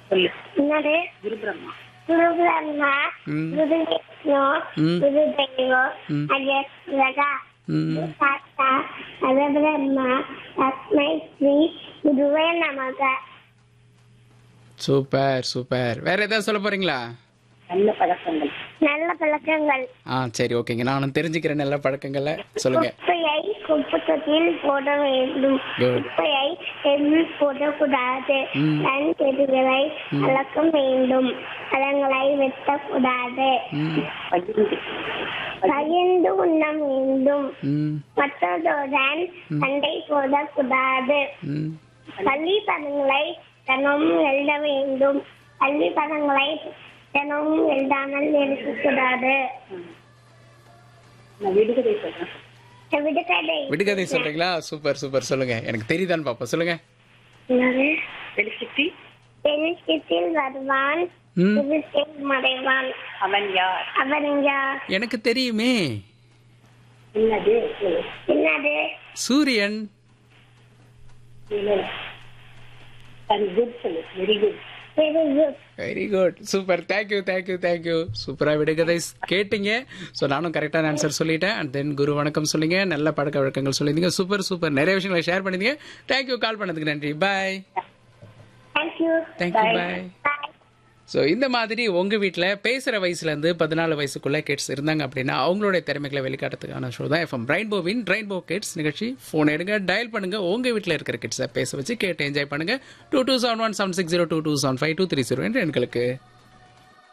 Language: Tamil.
சொல்லு என்னது குரு பிரம்மா குரு பிரம்மா ம். குரு விஷ்ணு ம். குரு தெய்வம் ம். அஜஸ்ரகா ம் சாத்தா பரபிரம்மா தஸ்மை ஸ்ரீ குருவே நமக சூப்பர் சூப்பர் வேற ஏதாவது சொல்ல போறீங்களா நல்ல பழக்கங்கள் நல்ல பழக்கங்கள் ஆ சரி ஓகேங்க நானும் தெரிஞ்சுக்கிறேன் நல்ல பழக்கங்களை சொல்லுங்க குப்பையை குப்பை தொட்டியில் போட வேண்டும் Good. குப்பையை எதில் போடக்கூடாது ம். கண் செடிகளை வளர்க்க வேண்டும் பழங்களை வெட்டக்கூடாது ம் பகிர்ந்து பகிர்ந்து உண்ண வேண்டும் ம் மற்றதுடன் சண்டை போடக்கூடாது ம் பள்ளி பதங்களை தினமும் எழுத வேண்டும் பள்ளி பதங்களை தினமும் எழுதாமல் இருக்கக்கூடாது நான் விடுகதை சொல்றேன் விடுகதை விடுகதை சொல்றீங்களா சூப்பர் சூப்பர் சொல்லுங்க எனக்கு தெரியுதான்னு பாப்போம் சொல்லுங்க என்னது? வெளிச்சிட்டி வெளிச்சத்தில் வருவான் ம் இருட்டில் மறைவான் அவன் யார் அவன் யார் எனக்கு தெரியுமே என்னது என்னது சூரியன் குட் சொல்லு very good very good very good super thank you thank you thank you சூப்பரா விடுகதை கேட்டீங்க ஸோ நானும் கரெக்டான ஆன்சர் சொல்லிட்டேன் அண்ட் தென் குரு வணக்கம் சொல்லிங்க நல்ல பழக்க வழக்கங்கள் சொல்லியிருந்தீங்க சூப்பர் சூப்பர் நிறைய விஷயங்களை ஷேர் பண்ணிருந்தீங்க தேங்க்யூ கால் பண்ணதுக்கு நன்றி bye thank you thank you bye bye so இந்த மாதிரி உங்க வீட்டில் பேசுகிற வயசுலேருந்து பதினாலு வயசுக்குள்ள கிட்ஸ் இருந்தாங்க அப்படின்னா அவங்களுடைய திறமைகளை வெளிக்காட்டுறதுக்கான ஷோ தான் எஃப்எம் ரெயின்போவின் ரெயின்போ கிட்ஸ் நிகழ்ச்சி ஃபோன் எடுங்க டயல் பண்ணுங்க உங்க வீட்டில் இருக்கிற கிட்ஸை பேச வச்சு கேட்டு என்ஜாய் பண்ணுங்க two two seven one seven six zero two two seven five two three zero என்ற எண்களுக்கு